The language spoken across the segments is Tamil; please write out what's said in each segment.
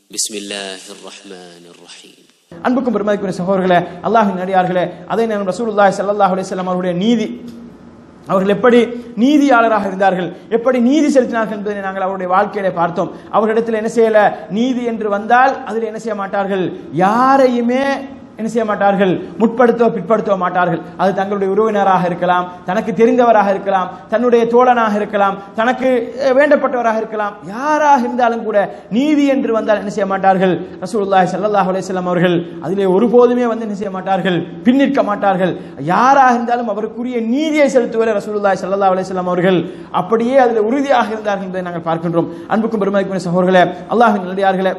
بسم الله الرحمن الرحيم அன்புக்கும் பெருமதிக்குரிய சகோதரர்களே அல்லாஹின் நடிகார்களே அதே நேரம் ரசூலுல்லாஹி ஸல்லல்லாஹு அலைஹி வஸல்லம் அவருடைய நீதி அவர்கள் எப்படி நீதியாளராக இருந்தார்கள் எப்படி நீதி செலுத்தினார்கள் என்பதை நாங்கள் அவருடைய வாழ்க்கையில பார்த்தோம் அவர்களிடத்தில் என்ன செய்யல நீதி என்று வந்தால் அதில் என்ன செய்ய மாட்டார்கள் யாரையுமே என்ன செய்ய மாட்டார்கள் முற்படுத்தவோ பிற்படுத்தவோ மாட்டார்கள் அது தங்களுடைய உறவினராக இருக்கலாம் தனக்கு தெரிந்தவராக இருக்கலாம் தன்னுடைய தோழனாக இருக்கலாம் தனக்கு அஹ், வேண்டப்பட்டவராக இருக்கலாம் யாராக இருந்தாலும் கூட நீதி என்று வந்தால் என்ன செய்ய மாட்டார்கள் ரசூலுல்லாஹி ஸல்லல்லாஹு அலைஹி வஸல்லம் அவர்கள் அதிலே ஒருபோதுமே வந்து என்ன செய்ய மாட்டார்கள் பின்னிற்க மாட்டார்கள் யாராக இருந்தாலும் அவருக்குரிய நீதியை செலுத்துவரை ரசூலுல்லாஹி ஸல்லல்லாஹு அலைஹி வஸல்லம் அவர்கள் அப்படியே அதில் உறுதியாக இருந்தார்கள் என்பதை நாங்கள் பார்க்கின்றோம் அன்புக்கும் பெருமதிக்குரிய சகோதரர்களே அல்லாஹ்வின் நல்லடியார்களே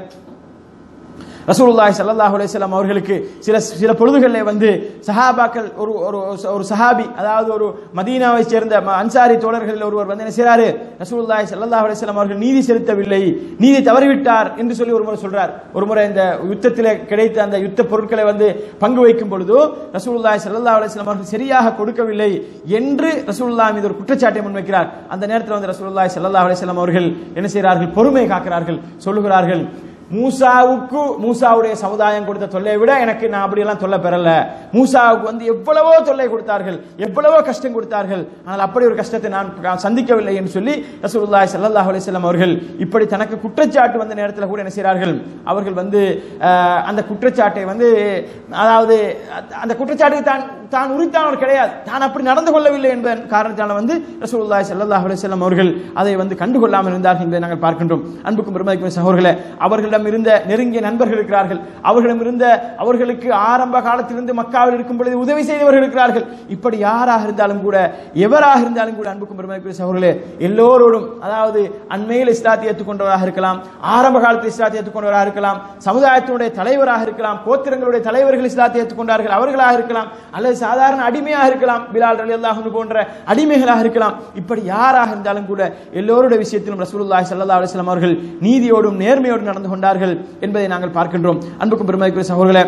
ரசூலுல்லாஹி ஸல்லல்லாஹு அலைஹி வஸல்லம் அவர்களுக்கு சில சில பொழுதுகளிலே வந்து சஹாபாக்கள் ஒரு ஒரு ஒரு சஹாபி அதாவது ஒரு மதீனாவை சேர்ந்த ம- அன்சாரி தோழர்களில் ஒருவர் வந்து என்ன செய்றாரு ரசூலுல்லாஹி ஸல்லல்லாஹு அலைஹி வஸல்லம் அவர்கள் நீதி செலுத்தவில்லை நீதி தவறிவிட்டார் என்று சொல்லி ஒரு முறை சொல்றார் ஒரு முறை இந்த யுத்தத்திலே கிடைத்த அந்த யுத்த பொருட்களை வந்து பங்கு வைக்கும் பொழுது ரசூலுல்லாஹி ஸல்லல்லாஹு அலைஹி வஸல்லம் அவர்கள் சரியாக கொடுக்கவில்லை என்று ரசூலுல்லாஹ் மீது ஒரு குற்றச்சாட்டை முன்வைக்கிறார் அந்த நேரத்தில் வந்து ரசூலுல்லாஹி ஸல்லல்லாஹு அலைஹி வஸல்லம் அவர்கள் என்ன செய்கிறார்கள் பொறுமை காக்கிறார்கள் சொல்லுகிறார்கள் மூசாவுக்கு மூசாவுடைய சமுதாயம் கொடுத்த தொல்லையை விட எனக்கு நான் அப்படியெல்லாம் தொல்லை பெறல மூசாவுக்கு வந்து எவ்வளவோ தொல்லை கொடுத்தார்கள் எவ்வளவோ கஷ்டம் கொடுத்தார்கள் ஆனால் அப்படி ஒரு கஷ்டத்தை நான் க- சந்திக்கவில்லை என்று சொல்லி ரசூலுல்லாஹி ஸல்லல்லாஹு அலைஹி வஸல்லம் அவர்கள் இப்படி தனக்கு குற்றச்சாட்டு வந்த நேரத்தில் கூட என்ன செய்கிறார்கள் அவர்கள் வந்து அஹ், அந்த குற்றச்சாட்டை வந்து அதாவது அந்த குற்றச்சாட்டுக்கு தான் தான் உரித்தானவர் கிடையாது தான் அப்படி நடந்து கொள்ளவில்லை என்பதன் காரணத்தால் வந்து ரசூலுல்லாஹி ஸல்லல்லாஹு அலைஹி வஸல்லம் அவர்கள் அதை வந்து கண்டுகொள்ளாமல் இருந்தார்கள் என்பதை நாங்கள் பார்க்கின்றோம் அன்புக்கும் பெருமதிக்கும் சகோதரர்களே அவர்களிடம் இருந்த நெருங்கிய நண்பர்கள் இருக்கிறார்கள் அவர்களிடம் இருந்த அவர்களுக்கு ஆரம்ப காலத்திலிருந்து மக்காவில் இருக்கும் பொழுது உதவி செய்தவர்கள் இருக்கிறார்கள் இப்படி யாராக இருந்தாலும் கூட எவராக இருந்தாலும் கூட அன்புக்கும் பெருமதிக்கும் சகோதரர்களே எல்லோரோடும் அதாவது அண்மையில் இஸ்லாத்தை ஏற்றுக்கொண்டவராக இருக்கலாம் ஆரம்ப காலத்தில் இஸ்லாத்தை ஏற்றுக்கொண்டவராக இருக்கலாம் சமுதாயத்தினுடைய தலைவராக இருக்கலாம் கோத்திரங்களுடைய தலைவர்கள் இஸ்லாத்தை ஏற்றுக்கொண்டார்கள் அவர்களாக இருக்கலாம் அல்லது சாதாரண அடிமையாக இருக்கலாம் பிலால் அலி அல்லாஹ் போன்ற அடிமைகளாக இருக்கலாம் இப்படி யாராக இருந்தாலும் கூட எல்லோருடைய விஷயத்திலும் ரசூலுல்லாஹி ஸல்லல்லாஹு அலைஹி வஸல்லம் அவர்கள் நீதியோடும் நேர்மையோடும் நடந்து கொண்டார்கள் என்பதை நாங்கள் பார்க்கின்றோம் அன்புக்கும் பெருமதிக்குரிய சகோதரர்களே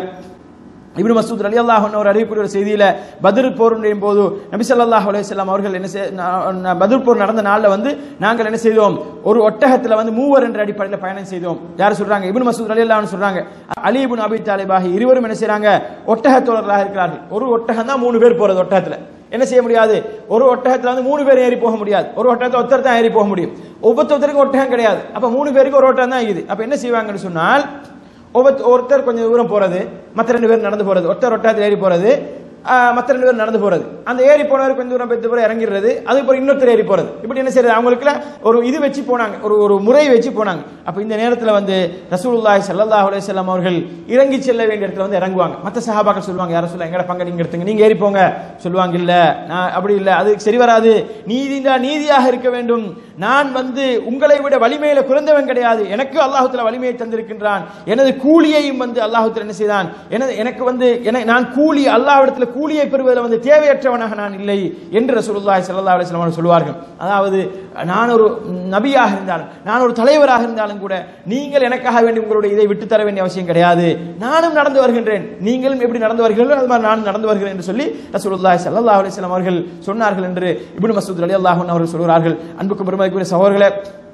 இப்னு மசூத் ரலி அல்லாஹ் அவர் அறிவிக்கூடிய ஒரு செய்தியில பத்ர் போருடைய போது நபி ஸல்லல்லாஹு அலைஹி வஸல்லம் அவர்கள் என்ன செய்- நா- நா- பத்ர் போர் நடந்த நாள்ல வந்து நாங்கள் என்ன செய்தோம் ஒரு ஒட்டகத்துல வந்து மூவர் என்ற அடிப்படையில் பயணம் செய்தோம் யார் சொல்றாங்க இப்னு மசூத் ரலி அல்லாஹ் சொல்றாங்க அலி இப்னு அபி தாலிப் ஆகிய இருவரும் என்ன செய்றாங்க ஒட்டக தோழர்களாக இருக்கிறார்கள் ஒரு ஒட்டகம் தான் மூணு பேர் போறது ஒட்டகத்துல என்ன செய்ய முடியாது ஒரு ஒட்டகத்துல வந்து மூணு பேர் ஏறி போக முடியாது ஒரு ஒட்டகத்தை ஒருத்தர் தான் ஏறி போக முடியும் ஒவ்வொருத்தருக்கும் ஒட்டகம் கிடையாது அப்ப மூணு பேருக்கு ஒரு ஒட்டகம் தான் இருக்குது அப்ப என்ன செய்வாங்கன்னு சொன்னால் ஒவ்வொரு ஒருத்தர் கொஞ்சம் தூரம் போறது மற்ற ரெண்டு பேர் நடந்து போறது ஒருத்தர் ஒட்டகத்தில் ஏறி போறது ஆஹ், மற்ற ரெண்டு பேர் நடந்து போறது அந்த ஏறி போனவர் கொஞ்சம் தூரம் பெற்று போற இறங்கிடுறது அதுக்கப்புறம் இன்னொருத்தர் ஏறி போறது இப்படி என்ன செய்யறது அவங்களுக்குல ஒரு இது வச்சு போனாங்க ஒரு ஒரு முறை வச்சு போனாங்க அப்ப இந்த நேரத்துல வந்து ரசூலுல்லாஹி ஸல்லல்லாஹு அலைஹி வஸல்லம் அவர்கள் இறங்கி செல்ல வேண்டிய இடத்துல வந்து இறங்குவாங்க மற்ற சஹாபாக்கள் சொல்லுவாங்க யாரும் சொல்ல எங்கட பங்க நீங்க எடுத்துங்க நீங்க ஏறி போங்க சொல்லுவாங்க இல்ல நான் அப்படி இல்ல அது சரி வராது நீதி நீதியாக இருக்க வேண்டும் நான் வந்து உங்களை விட வலிமையில குறைந்தவன் கிடையாது எனக்கு அல்லாஹுத்துல வலிமையை தந்திருக்கின்றான் எனது கூலியையும் வந்து அல்லாஹுத்துல என்ன செய்தான் எனது எனக்கு வந்து என- நான் கூலி அல்லாஹ்விடத்துல கூலியை பெறுவதில் வந்து தேவையற்றவனாக நான் இல்லை என்று ரசூலுல்லாஹி ஸல்லல்லாஹு அலைஹி வஸல்லம் அவர்கள் சொல்வார்கள் அதாவது நான் ஒரு நபியாக இருந்தாலும் நான் ஒரு தலைவராக இருந்தாலும் கூட நீங்கள் எனக்காக வேண்டி உங்களுடைய இதை விட்டு தர வேண்டிய அவசியம் கிடையாது நானும் நடந்து வருகின்றேன் நீங்களும் எப்படி நடந்து வருகிறீர்களோ அது மாதிரி நானும் நடந்து வருகிறேன் என்று சொல்லி ரசூலுல்லாஹி ஸல்லல்லாஹு அலைஹி வஸல்லம் அவர்கள் சொன்னார்கள் என்று இப்னு மஸ்ஊத் ரலியல்லாஹு அன்ஹு அவர்கள் சொல்கிறார்கள் அன்புக்கும் பெருமதிக்குரிய சகோதரர்களே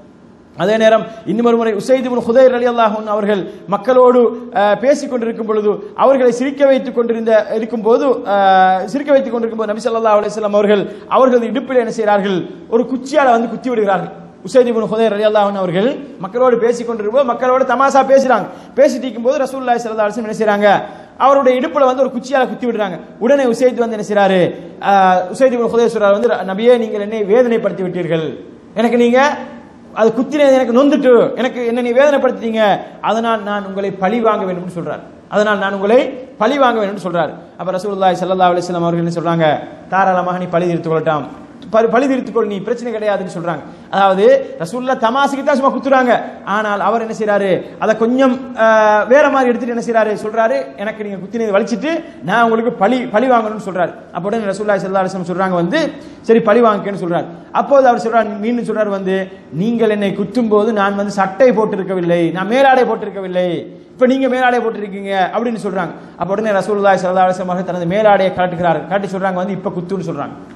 அதே நேரம் இன்னொரு முறை உசைத் இப்னு ஹுதைர் ரலியல்லாஹு அன்ஹு அவர்கள் மக்களோடு அஹ், பேசிக் கொண்டிருக்கும் பொழுது அவர்களை சிரிக்க வைத்துக் கொண்டிருந்த இருக்கும் போது அஹ், சிரிக்க வைத்துக் கொண்டிருக்கும் போது நபி ஸல்லல்லாஹு அலைஹி வஸல்லம் அவர்கள் அவர்களது இடுப்பில் என்ன செய்கிறார்கள் ஒரு குச்சியால வந்து குத்தி விடுகிறார்கள் உசைத் இப்னு ஹுதைர் ரலியல்லாஹு அன்ஹு அவர்கள் மக்களோடு பேசிக் கொண்டிருக்கும் போது மக்களோட தமாஷா பேசுறாங்க பேசிட்டு இருக்கும்போது ரசூலுல்லாஹி ஸல்லல்லாஹு அலைஹி வஸல்லம் என்ன செய்றாங்க அவருடைய இடுப்புல வந்து ஒரு குச்சியால குத்தி விடுறாங்க உடனே உசைத் வந்து என்ன செய்றாரு அஹ், உசைத் இப்னு ஹுதைர் சொல்றாரு வந்து நபியே நீங்கள் என்னை வேதனைப்படுத்தி விட்டீர்கள் எனக்கு நீங்க அது குத்தினது எனக்கு நொந்துட்டு எனக்கு என்ன நீ வேதனைப்படுத்திட்டீங்க அதனால் நான் உங்களை பழி வாங்க வேண்டும்னு சொல்றார் அதனால் நான் உங்களை பழி வாங்க வேண்டும்னு சொல்றார் அப்ப ரசூலுல்லாஹி ஸல்லல்லாஹு அலைஹி வஸல்லம் அவர்கள் என்ன சொல்றாங்க தாராளமாக நீ பழி தீர்த்து கொள்ளட்டாம் ப- பழி தீர்த்துக்கொள் நீ பிரச்சனை கிடையாதுன்னு சொல்றாங்க அதாவது ரசூல்லா தமாசுக்கு தான் சும்மா குத்துறாங்க ஆனால் அவர் என்ன செய்றாரு அதை கொஞ்சம் ஆஹ், வேற மாதிரி எடுத்துட்டு என்ன செய்றாரு சொல்றாரு எனக்கு நீங்க குத்தினதை வலிச்சிட்டு நான் உங்களுக்கு பழி பழி வாங்கணும்னு சொல்றாரு அப்போ உடனே ரசூலுல்லாஹி ஸல்லல்லாஹு அலைஹி வஸல்லம் சொல்றாங்க வந்து சரி பழி வாங்கிக்கன்னு சொல்றாரு அப்போது அவர் சொல்றார் மீண்டும் சொல்றாரு வந்து நீங்கள் என்னை குத்தும் போது நான் வந்து சட்டை போட்டிருக்கவில்லை நான் மேலாடை போட்டிருக்கவில்லை இப்ப நீங்க மேலாடை போட்டிருக்கீங்க அப்படின்னு சொல்றாங்க அப்ப உடனே ரசூலுல்லாஹி ஸல்லல்லாஹு அலைஹி வஸல்லம் அவர்கள் தனது மேலாடையை காட்டுகிறார்கள் காட்டி சொல்றாங்க வந்து இப்ப குத்துன்னு சொல்றாங்க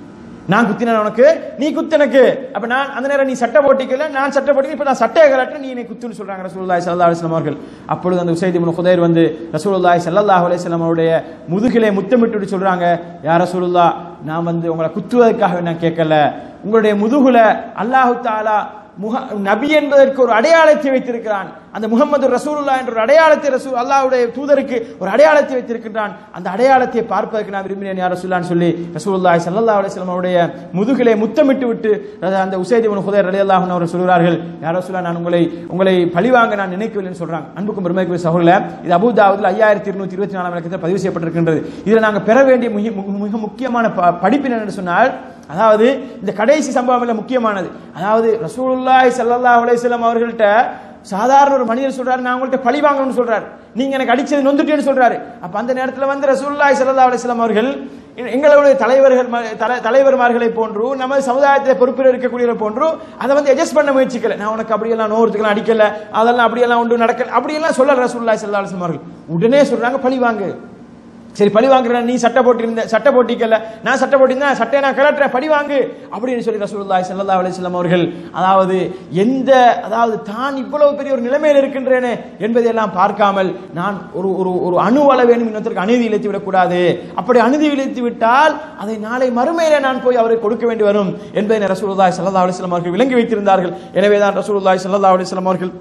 நான் குத்தினேன் உனக்கு நீ குத்து எனக்கு அப்ப நான் அந்த நேரம் நீ சட்டை போட்டிக்கல நான் சட்டை போட்டிக்கல இப்ப நான் சட்டையை கலட்ட நீ என்னை குத்துன்னு சொல்றாங்க ரசூலுல்லாஹி ஸல்லல்லாஹு அலைஹி வஸல்லம் அவர்கள் அப்பொழுது அந்த உசைத் இப்னு குதைர் வந்து ரசூலுல்லாஹி ஸல்லல்லாஹு அலைஹி வஸல்லம் அவருடைய முதுகிலே முத்தமிட்டு சொல்றாங்க யா ரசூலுல்லாஹ் நான் வந்து உங்களை குத்துவதற்காக நான் கேட்கல உங்களுடைய முதுகுல அல்லாஹு தாலா முக நபி என்பதற்கு ஒரு அடையாளத்தை வைத்திருக்கிறான் அந்த முகமது ரசூலுல்லா என்ற ஒரு அடையாளத்தை ரசூ அல்லாஹ்வுடைய தூதருக்கு ஒரு அடையாளத்தை வைத்திருக்கின்றான் அந்த அடையாளத்தை பார்ப்பதற்கு நான் விரும்பினேன் யார் ரசூல்லான்னு சொல்லி ரசூலுல்லாஹி ஸல்லல்லாஹு அலைஹி வஸல்லம் அவருடைய முதுகிலே முத்தமிட்டு விட்டு அது அந்த உசைத் இப்னு ஹுதைர் ரலியல்லாஹு அன்ஹு அவர்கள் சொல்கிறார்கள் யார் ரசூலா நான் உங்களை உங்களை பழிவாங்க நான் நினைக்கவில்லைன்னு சொல்றாங்க அன்புக்கும் பெருமைக்கும் சகோதரர் இது அபூ தாவூதுல ஐயாயிரத்தி இருநூத்தி இருபத்தி நாலாம் இலக்கத்தில் பதிவு செய்யப்பட்டிருக்கின்றது இதில் நாங்கள் பெற வேண்டிய மிக மிக முக்கியமான ப- படிப்பு என்னன்னு சொன்னால் அதாவது இந்த கடைசி சம்பவம் இல்ல முக்கியமானது அதாவது ரசூலுல்லாஹி ஸல்லல்லாஹு அலைஹி வஸல்லம் அவர்கள்ட்ட சாதாரண ஒரு மனிதர் சொல்றாரு நான் உங்கள்ட்ட பழி வாங்கணும்னு சொல்றாரு நீங்க எனக்கு அடிச்சது நொந்துட்டேன்னு சொல்றாரு அப்ப அந்த நேரத்துல வந்து ரசூலுல்லாஹி ஸல்லல்லாஹு அலைஹி வஸல்லம் அவர்கள் எ- எங்களுடைய தலைவர்கள் ம- தல- தலைவர்மார்களை போன்று நம்ம சமுதாயத்தில் பொறுப்பில் இருக்கக்கூடியவரை போன்று அதை வந்து அட்ஜஸ்ட் பண்ண முயற்சிக்கல நான் உனக்கு அப்படியெல்லாம் நோறதுக்கெல்லாம் அடிக்கல அதெல்லாம் அப்படியெல்லாம் ஒன்று நடக்கல அப்படியெல்லாம் சொல்ல ரசூலுல்லாஹி ஸல்லல்லாஹு அலைஹி வஸல்லம் அவர்கள் உடனே சொல்றாங்க பழி வாங்கு சரி பழி வாங்குறேன் நீ சட்டை போட்டிருந்த சட்டை போட்டிக்கல நான் சட்டை போட்டிருந்தேன் சட்டையை நான் கலட்டுறேன் பழி வாங்கு அப்படின்னு சொல்லி ரசூலுல்லாஹி ஸல்லல்லாஹு அலைஹி வஸல்லம் அவர்கள் அதாவது எந்த அதாவது தான் இவ்வளவு பெரிய ஒரு நிலைமையில் இருக்கின்றேனே என்பதையெல்லாம் பார்க்காமல் நான் ஒரு ஒரு ஒரு அணு அளவேனும் இன்னொருத்தருக்கு அநீதி இழைத்து விடக்கூடாது அப்படி அநீதி இழைத்து விட்டால் அதை நாளை மறுமையிலே நான் போய் அவருக்கு கொடுக்க வேண்டி வரும் என்பதை ரசூலுல்லாஹி ஸல்லல்லாஹு அலைஹி வஸல்லம் அவர்கள் விளங்கி வைத்திருந்தார்கள் எனவே தான் ரசூலுல்லாஹி ஸல்லல்லாஹு அலைஹி வஸல்லம் அவர்கள்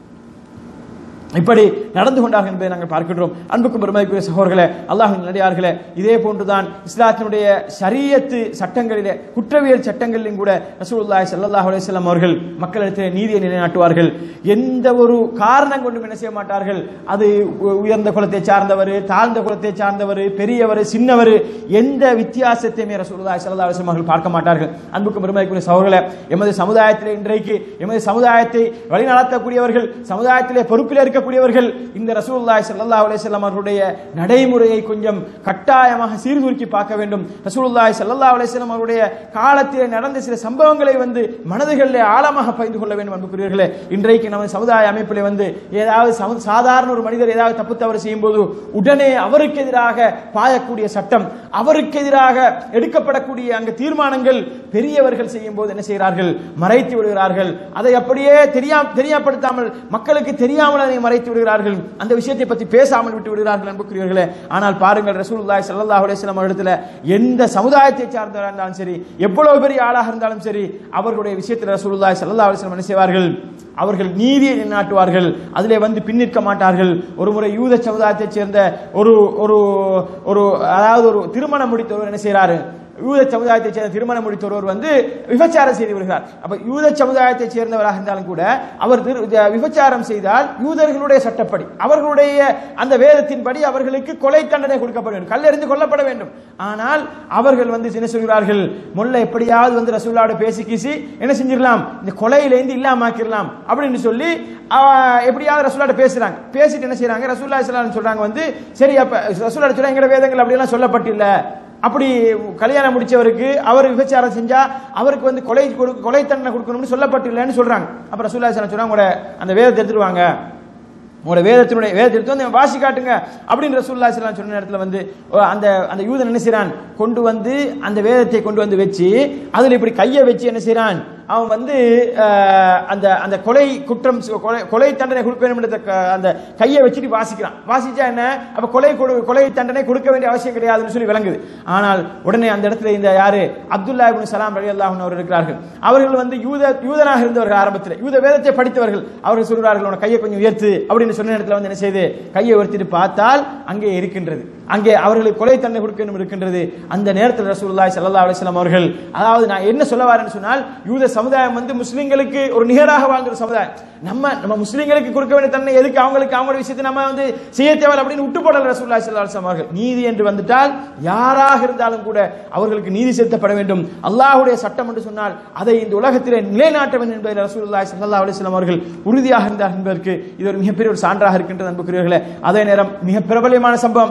இப்படி நடந்து கொண்டார்கள் என்பதை நாங்கள் பார்க்கின்றோம் அன்புக்கும் பெருமைக்குரிய சகோதரர்களே அல்லாஹின் நடிகார்களே இதே போன்றுதான் இஸ்லாத்தினுடைய ஷரியத்து சட்டங்களிலே குற்றவியல் சட்டங்களிலும் கூட ரசூலுல்லாஹி ஸல்லல்லாஹு அலைஹி வஸல்லம் அவர்கள் மக்களிடத்தில் நீதியை நிலைநாட்டுவார்கள் எந்த ஒரு காரணம் கொண்டும் என்ன செய்ய மாட்டார்கள் அது உ- உயர்ந்த குலத்தை சார்ந்தவர் தாழ்ந்த குலத்தை சார்ந்தவர் பெரியவர் சின்னவர் எந்த வித்தியாசத்தையுமே ரசூலுல்லாஹி ஸல்லல்லாஹு அலைஹி வஸல்லம் அவர்கள் பார்க்க மாட்டார்கள் அன்புக்கும் பெருமைக்குரிய சகோதரர்களே எமது சமுதாயத்தில் இன்றைக்கு எமது சமுதாயத்தை வழிநடத்தக்கூடியவர்கள் சமுதாயத்திலே பொறுப்பில் இருக்கக்கூடியவர்கள் இந்த ரசூலுல்லாஹி ஸல்லல்லாஹு அலைஹி வஸல்லம் அவர்களுடைய நடைமுறையை கொஞ்சம் கட்டாயமாக சீர்தூக்கி பார்க்க வேண்டும் ரசூலுல்லாஹி ஸல்லல்லாஹு அலைஹி வஸல்லம் அவருடைய காலத்திலே நடந்த சில சம்பவங்களை வந்து மனதுகளிலே ஆழமாக பகிர்ந்து கொள்ள வேண்டும் அன்புக்குரியவர்களே இன்றைக்கு நம்ம சமுதாய அமைப்பிலே வந்து ஏதாவது சம- சாதாரண ஒரு மனிதர் ஏதாவது தப்பு தவறு செய்யும்போது உடனே அவருக்கு எதிராக பாயக்கூடிய சட்டம் அவருக்கு எதிராக எடுக்கப்படக்கூடிய அங்கு தீர்மானங்கள் பெரியவர்கள் செய்யும் போது என்ன செய்கிறார்கள் மறைத்து விடுகிறார்கள் அதை அப்படியே தெரியா தெரியப்படுத்தாமல் மக்களுக்கு தெரியாமல் அதை மறைத்து விடுகிறார்கள் அந்த விஷயத்தை பற்றி பேசாமல் விட்டு விடுகிறார்கள் அன்புக்குரியவர்களே ஆனால் பாருங்கள் ரசூலுல்லாஹி ஸல்லல்லாஹு அலைஹி வஸல்லம் இடத்துல எந்த சமுதாயத்தை சார்ந்தவராக இருந்தாலும் சரி எவ்வளவு பெரிய ஆளாக இருந்தாலும் சரி அவர்களுடைய விஷயத்தில் ரசூலுல்லாஹி ஸல்லல்லாஹு அலைஹி வஸல்லம் என்ன செய்வார்கள் அவர்கள் நீதியை நிலைநாட்டுவார்கள் அதிலே வந்து பின்னிற்க மாட்டார்கள் ஒரு முறை யூத சமுதாயத்தைச் சேர்ந்த ஒரு ஒரு ஒரு அதாவது ஒரு திருமணம் முடித்தவர் என்ன செய்றாரு யூத சமுதாயத்தைச் சேர்ந்த திருமணம் முடித்த ஒருவர் வந்து விபச்சாரம் செய்து விடுகிறார் அப்ப யூத சமுதாயத்தைச் சேர்ந்தவராக இருந்தாலும் கூட அவர் திரு- த- விபச்சாரம் செய்தால் யூதர்களுடைய சட்டப்படி அவர்களுடைய அந்த வேதத்தின்படி அவர்களுக்கு கொலை தண்டனை கொடுக்கப்பட வேண்டும் கல்லெறிந்து கொல்லப்பட வேண்டும் ஆனால் அவர்கள் வந்து என்ன சொல்கிறார்கள் முல்லை எப்படியாவது வந்து ரசூல்லாவோட பேசி கீசி என்ன செஞ்சிடலாம் இந்த கொலையிலேருந்து இல்லாமாக்கிடலாம் அப்படின்னு சொல்லி ஆ, எப்படியாவது ரசூல்லாட்ட பேசுறாங்க பேசிட்டு என்ன செய்றாங்க ரசூல்லா ஸல்லல்லாஹு சொல்றாங்க வந்து சரி அப்ப ரசூல்லா சொல்றாங்க எங்கட வேதங்கள் அப்படியெல்லாம் சொல்லப்பட்டில்ல அப்படி கல்யாணம் முடிச்சவருக்கு அவர் விபச்சாரம் செஞ்சா அவருக்கு வந்து கொலை கொடு- கொலை தண்டனை கொடுக்கணும்னு சொல்லப்பட்டில்லைன்னு சொல்றாங்க அப்ப ரசூல்லா ஸல்லல்லாஹு சொல்றாங்க உங்களோட அந்த வேதத்தை எடுத்துட்டு வாங்க உங்களோட வேதத்தினுடைய வேதத்தை எடுத்து வந்து வாசி காட்டுங்க அப்படின்னு ரசூல்லா ஸல்லல்லாஹு சொன்ன நேரத்தில் வந்து ஓ, அந்த அந்த யூதன் என்ன செய்றான் கொண்டு வந்து அந்த வேதத்தை கொண்டு வந்து வச்சு அதுல இப்படி கையை வச்சு என்ன செய்றான் அவன் வந்து அஹ், அந்த அந்த கொலை குற்றம் சு- கொலை கொலை தண்டனை கொடுக்க வேண்டும் என்ற க- அந்த கையை வச்சுட்டு வாசிக்கிறான் வாசிச்சா என்ன அப்ப கொலை கொடு- கொலை தண்டனை கொடுக்க வேண்டிய அவசியம் கிடையாதுன்னு சொல்லி விளங்குது ஆனால் உடனே அந்த இடத்துல இந்த யாரு அப்துல்லா இப்னு சலாம் ரலியல்லாஹு அன்ஹு அவர் இருக்கிறார்கள் அவர்கள் வந்து யூத யூதனாக இருந்தவர்கள் ஆரம்பத்தில் யூத வேதத்தை படித்தவர்கள் அவர்கள் சொல்கிறார்கள் உன கையை கொஞ்சம் உயர்த்து அப்படின்னு சொன்ன இடத்துல வந்து என்ன செய்து கையை உயர்த்திட்டு பார்த்தால் அங்கே இருக்கின்றது அங்கே அவர்களுக்கு கொலை தண்டனை கொடுக்க வேண்டும் இருக்கின்றது அந்த நேரத்தில் ரசூலுல்லாஹி ஸல்லல்லாஹு அலைஹி வஸல்லம் அவர்கள் அதாவது நான் என்ன சொல்ல வரேன்னு சொன்னால் யூத சமுதாயம் வந்து முஸ்லிம்களுக்கு ஒரு நிகராக வாழ்ந்த ஒரு சமுதாயம் நம்ம நம்ம முஸ்லிம்களுக்கு கொடுக்க வேண்டிய தண்டனை எதுக்கு அவங்களுக்கு அவங்களோட விஷயத்தை நம்ம வந்து செய்ய தேவை அப்படின்னு விட்டு போடல ரசூலுல்லாஹி ஸல்லல்லாஹு அலைஹி வஸல்லம் அவர்கள் நீதி என்று வந்துட்டால் யாராக இருந்தாலும் கூட அவர்களுக்கு நீதி செலுத்தப்பட வேண்டும் அல்லாஹ்வுடைய சட்டம் என்று சொன்னால் அதை இந்த உலகத்திலே நிலைநாட்ட வேண்டும் என்பதை ரசூலுல்லாஹி ஸல்லல்லாஹு அலைஹி வஸல்லம் அவர்கள் உறுதியாக இருந்தார் என்பதற்கு இது ஒரு மிகப்பெரிய ஒரு சான்றாக இருக்கின்றது அன்புக்குரியவர்களே அதே நேரம் மிக பிரபலமான சம்பவம் மஹ்சூம்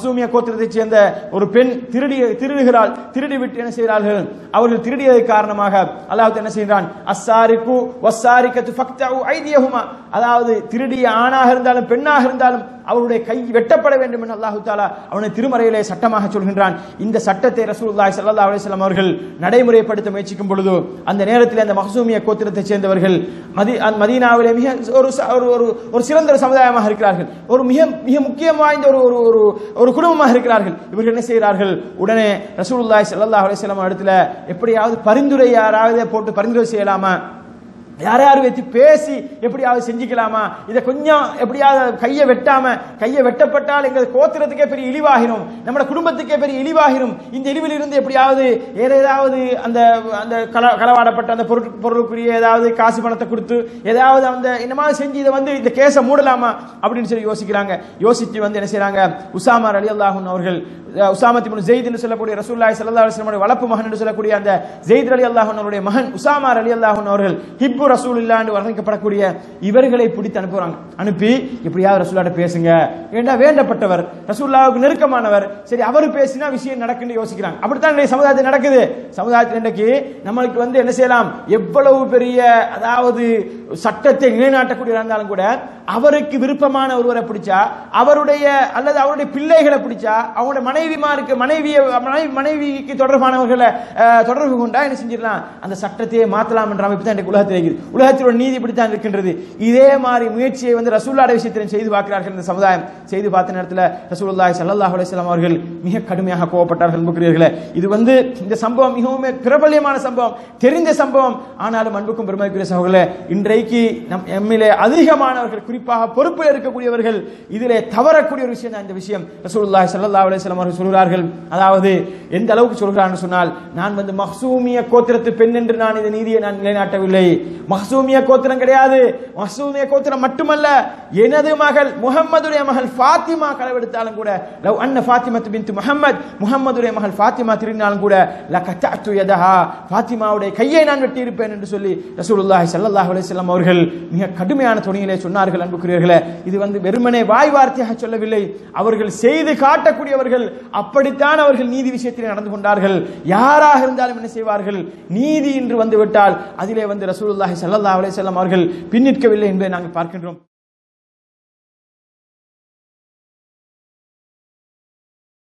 மஹ்சூமியா கோத்திரத்தைச் சேர்ந்த ஒரு பெண் திருடி திருடுகிறாள் திருடி விட்டு என்ன செய்கிறார்கள் அவர்கள் திருடியதற்கு காரணமாக அல்லாஹ் என்ன செய்கிறான் அஸ்ஸாரிக்கு வஸ்ஸாரிக்கத்து ஃபக்தஉ ஐதியஹுமா அதாவது திருடிய ஆணாக இருந்தாலும் பெண்ணாக இருந்தாலும் அவருடைய கை வெட்டப்பட வேண்டும் என்று அல்லாஹு தாலா அவனை திருமறையிலே சட்டமாக சொல்கின்றான் இந்த சட்டத்தை ரசூலுல்லாஹி ஸல்லல்லாஹு அலைஹி வஸல்லம் அவர்கள் நடைமுறைப்படுத்த முயற்சிக்கும் பொழுது அந்த நேரத்தில் அந்த மஹ்சூமிய கோத்திரத்தைச் சேர்ந்தவர்கள் மதி அந்த மதீனாவிலே மிக ஒரு ச- ஒரு ஒரு ஒரு சிறந்த ஒரு சமுதாயமாக இருக்கிறார்கள் ஒரு மிக மிக முக்கியம் வாய்ந்த ஒரு ஒரு ஒரு ஒரு குடும்பமாக இருக்கிறார்கள் இவர்கள் என்ன செய்கிறார்கள் உடனே ரசூலுல்லாஹி ஸல்லல்லாஹு அலைஹி வஸல்லம் இடத்துல எப்படியாவது பரிந்துரை யாராவது போட்டு பரிந்துரை செய்யலாமா யாரையாரு வச்சு பேசி எப்படியாவது செஞ்சுக்கலாமா இதை கொஞ்சம் எப்படியாவது கையை வெட்டாம கையை வெட்டப்பட்டால் எங்கள் கோத்திரத்துக்கே பெரிய இழிவாகிரும் நம்ம குடும்பத்துக்கே பெரிய இழிவாகிரும் இந்த இழிவில் இருந்து எப்படியாவது வேற ஏதாவது அந்த அந்த கள- களவாடப்பட்ட அந்த பொருள் பொருளுக்குரிய ஏதாவது காசு பணத்தை கொடுத்து ஏதாவது அந்த இந்த மாதிரி செஞ்சு இதை வந்து இந்த கேஸை மூடலாமா அப்படின்னு சொல்லி யோசிக்கிறாங்க யோசிச்சு வந்து என்ன செய்றாங்க உசாமா அலி அல்லாஹூன் அவர்கள் அஹ், உசாமத் இப்னு ஜெயித் என்று சொல்லக்கூடிய ரசூலுல்லாஹி ஸல்லல்லாஹு அலைஹி வஸல்லம் வளப்பு மகன் என்று சொல்லக்கூடிய அந்த ஜெயித் அலி அல்லாஹூன் அவருடைய மகன் உசாமா அலி அல்லாஹூன் அவர்கள் ஹிப்பு ரசூலுல்லாஹ் என்று வர்ணிக்கப்படக்கூடிய இவர்களை பிடித்து அனுப்புறாங்க அனுப்பி எப்படியாவது ரசூல்லாட்ட பேசுங்க ஏண்டா வேண்டப்பட்டவர் ரசூல்லாவுக்கு நெருக்கமானவர் சரி அவர் பேசினா விஷயம் நடக்குன்னு யோசிக்கிறாங்க அப்படித்தான் இன்றைய சமுதாயத்தில் நடக்குது சமுதாயத்தில் இன்றைக்கு நம்மளுக்கு வந்து என்ன செய்யலாம் எவ்வளவு பெரிய அதாவது சட்டத்தை நிலைநாட்டக்கூடியவராக இருந்தாலும் கூட அவருக்கு விருப்பமான ஒருவரை பிடிச்சா அவருடைய அல்லது அவருடைய பிள்ளைகளை பிடிச்சா அவங்களுடைய மனைவிமாருக்கு மனைவிய மனைவி மனைவிக்கு தொடர்பானவர்களை அஹ், தொடர்பு கொண்டா என்ன செஞ்சிடலாம் அந்த சட்டத்தையே மாத்தலாம் என்ற அமைப்பு தான் இன்றைக்கு உலகத்தில் இருக்குது உலகத்தில் ஒரு நீதி இப்படித்தான் இருக்கின்றது இதே மாதிரி முயற்சியை வந்து ரசூல்லாட விஷயத்திலும் செய்து பார்க்கிறார்கள் இந்த சமுதாயம் செய்து பார்த்த நேரத்தில் ரசூலுல்லாஹி ஸல்லல்லாஹு அலைஹி வஸல்லம் அவர்கள் மிக கடுமையாக கோவப்பட்டார்கள் அன்புக்குரியவர்களே இது வந்து இந்த சம்பவம் மிகவும் பிரபல்யமான சம்பவம் தெரிந்த சம்பவம் ஆனாலும் அன்புக்கும் பெருமைக்குரிய சகோதரர்களே இன்றைக்கு நம் எம்மிலே அதிகமானவர்கள் குறிப்பாக பொறுப்பில் இருக்கக்கூடியவர்கள் இதிலே தவறக்கூடிய ஒரு விஷயம் தான் இந்த விஷயம் ரசூலுல்லாஹி ஸல்லல்லாஹு அலைஹி வஸல்லம் அவர்கள் சொல்கிறார்கள் அதாவது எந்த அளவுக்கு சொல்கிறார்கள் சொன்னால் நான் வந்து மஹ்சூமிய கோத்திரத்து பெண் என்று நான் இந்த நீதியை நான் நிலைநாட்டவில்லை மஹ்சூமிய கோத்திரம் கிடையாது மஹ்சூமிய கோத்திரம் மட்டுமல்ல எனது மகள் முகம்மதுடைய மகள் ஃபாத்திமா களவெடுத்தாலும் கூட லவ் அன்ன ஃபாத்திமத்து பின்த் முஹம்மத் முஹம்மதுடைய மகள் ஃபாத்திமா திருநாளும் கூட லகத்தஅத்து யதஹா ஃபாத்திமாவுடைய கையை நான் வெட்டி இருப்பேன் என்று சொல்லி ரசூலுல்லாஹி ஸல்லல்லாஹு அலைஹி வஸல்லம் அவர்கள் மிக கடுமையான துணியிலே சொன்னார்கள் அன்புக்குரியவர்களே இது வந்து வெறுமனே வாய் வார்த்தையாக சொல்லவில்லை அவர்கள் செய்து காட்டக்கூடியவர்கள் அப்படித்தான் அவர்கள் நீதி விஷயத்தில் நடந்து கொண்டார்கள் யாராக இருந்தாலும் என்ன செய்வார்கள் நீதி என்று வந்து விட்டால் அதிலே வந்து ரசூலுல்லாஹி ஸல்லல்லாஹு அலைஹி வஸல்லம் அவர்கள் பின்னிற்கவில்லை என்பதை நாங்கள் பார்க்கின்றோம்